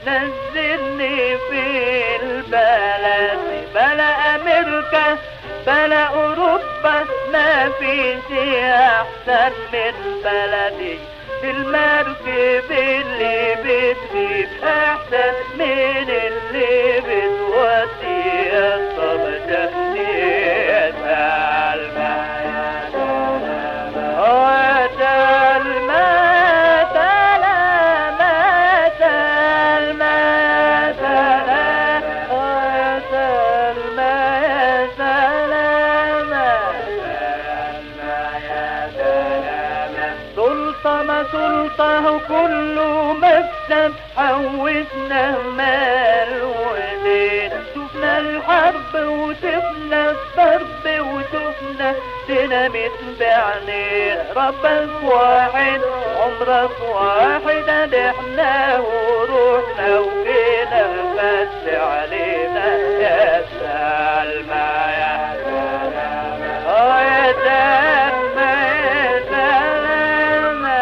نزلني في البلد بلا امريكا بلا اوروبا ما فيش احسن من بلدي المركب اللي بتجيب احسن من اللي بتودي الصبح سلطة سلطة كله مكسب حوشنا مال ودين شفنا الحرب وشفنا الضرب وشفنا ديناميت بعينين ربك واحد عمرك واحد احنا وروحنا وجينا بس علينا يا سلمى يا سلمى اه يا سلمى يا سلمى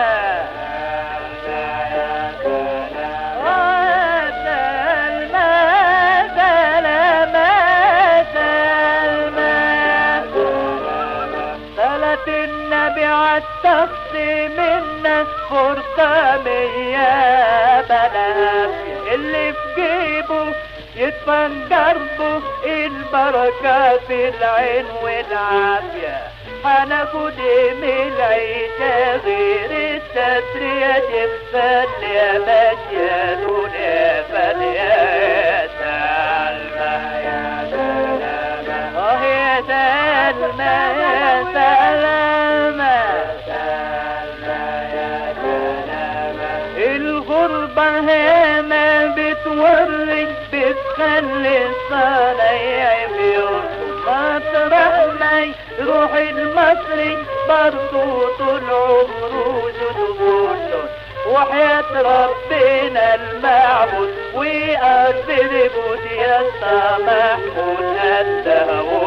اه سلمى سلمى سلمى صلاة النبي عالشخص منا فرصة مية بلاش اللي في جيبه يدفن جربه البركة في العين والعافية هناخد من العيشة غير الستر يا جفان يا ماشية دنيا فانية يا سلمى يا سلمى اه يا سلمى يا سلمى الغربة هنا بتوري بتخلي الصنايع بيوم مطرح ما يروح المصري برضو طول عمره جدود وحياة ربنا المعبود ويقدر بود يا محمود قدها